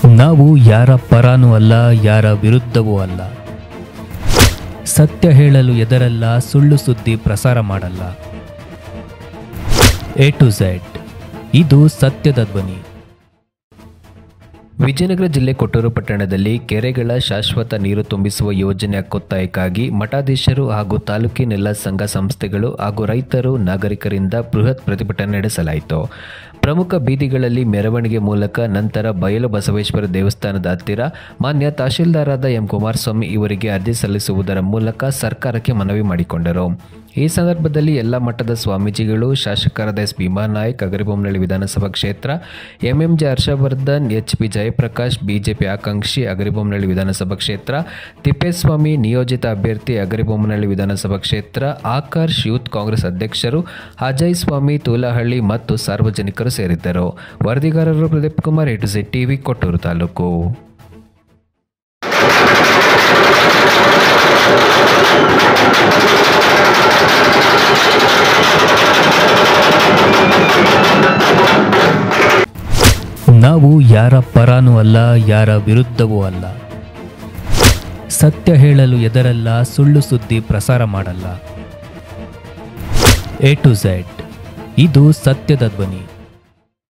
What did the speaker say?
ನಾವು ಯಾರ ಪರಾನೂ ಅಲ್ಲ ಯಾರ ವಿರುದ್ಧವೂ ಅಲ್ಲ ಸತ್ಯ ಹೇಳಲು ಎದರಲ್ಲ ಸುಳ್ಳು ಸುದ್ದಿ ಪ್ರಸಾರ ಮಾಡಲ್ಲ ಎ ಟು ಝೆಡ್ ಇದು ಸತ್ಯದ ಧ್ವನಿ ವಿಜಯನಗರ ಜಿಲ್ಲೆ ಕೊಟ್ಟೂರು ಪಟ್ಟಣದಲ್ಲಿ ಕೆರೆಗಳ ಶಾಶ್ವತ ನೀರು ತುಂಬಿಸುವ ಯೋಜನೆ ಹಕ್ಕೊತ್ತಾಯಕ್ಕಾಗಿ ಮಠಾಧೀಶರು ಹಾಗೂ ತಾಲೂಕಿನೆಲ್ಲ ಸಂಘ ಸಂಸ್ಥೆಗಳು ಹಾಗೂ ರೈತರು ನಾಗರಿಕರಿಂದ ಬೃಹತ್ ಪ್ರತಿಭಟನೆ ನಡೆಸಲಾಯಿತು ಪ್ರಮುಖ ಬೀದಿಗಳಲ್ಲಿ ಮೆರವಣಿಗೆ ಮೂಲಕ ನಂತರ ಬಯಲು ಬಸವೇಶ್ವರ ದೇವಸ್ಥಾನದ ಹತ್ತಿರ ಮಾನ್ಯ ತಹಶೀಲ್ದಾರಾದ ಎಂ ಕುಮಾರಸ್ವಾಮಿ ಇವರಿಗೆ ಅರ್ಜಿ ಸಲ್ಲಿಸುವುದರ ಮೂಲಕ ಸರ್ಕಾರಕ್ಕೆ ಮನವಿ ಮಾಡಿಕೊಂಡರು ಈ ಸಂದರ್ಭದಲ್ಲಿ ಎಲ್ಲ ಮಟ್ಟದ ಸ್ವಾಮೀಜಿಗಳು ಶಾಸಕರಾದ ಎಸ್ ಭೀಮಾ ನಾಯಕ್ ಅಗರಿಬೊಮ್ಮನಹಳ್ಳಿ ವಿಧಾನಸಭಾ ಕ್ಷೇತ್ರ MMJ Harshavardhan H P Jayaprakash BJP ಆಕಾಂಕ್ಷಿ ಅಗರಿಬೊಮ್ಮನಹಳ್ಳಿ ವಿಧಾನಸಭಾ ಕ್ಷೇತ್ರ ತಿಪ್ಪೇಸ್ವಾಮಿ ನಿಯೋಜಿತ ಅಭ್ಯರ್ಥಿ ಅಗರಿಬೊಮ್ಮನಹಳ್ಳಿ ವಿಧಾನಸಭಾ ಕ್ಷೇತ್ರ ಆಕರ್ಷ್ ಯೂತ್ ಕಾಂಗ್ರೆಸ್ ಅಧ್ಯಕ್ಷರು ಅಜಯ್ ಸ್ವಾಮಿ ತೂಲಹಳ್ಳಿ ಮತ್ತು ಸಾರ್ವಜನಿಕರು ಸೇರಿದ್ದರು ವರದಿಗಾರರು Pradeep Kumar A to Z TV Kottur taluk ನಾವು ಯಾರ ಪರಾನೂ ಅಲ್ಲ ಯಾರ ವಿರುದ್ಧವೂ ಅಲ್ಲ ಸತ್ಯ ಹೇಳಲು ಎದರಲ್ಲ ಸುಳ್ಳು ಸುದ್ದಿ ಪ್ರಸಾರ ಮಾಡಲ್ಲ ಎ ಟು ಝೆಡ್ ಇದು ಸತ್ಯದ ಧ್ವನಿ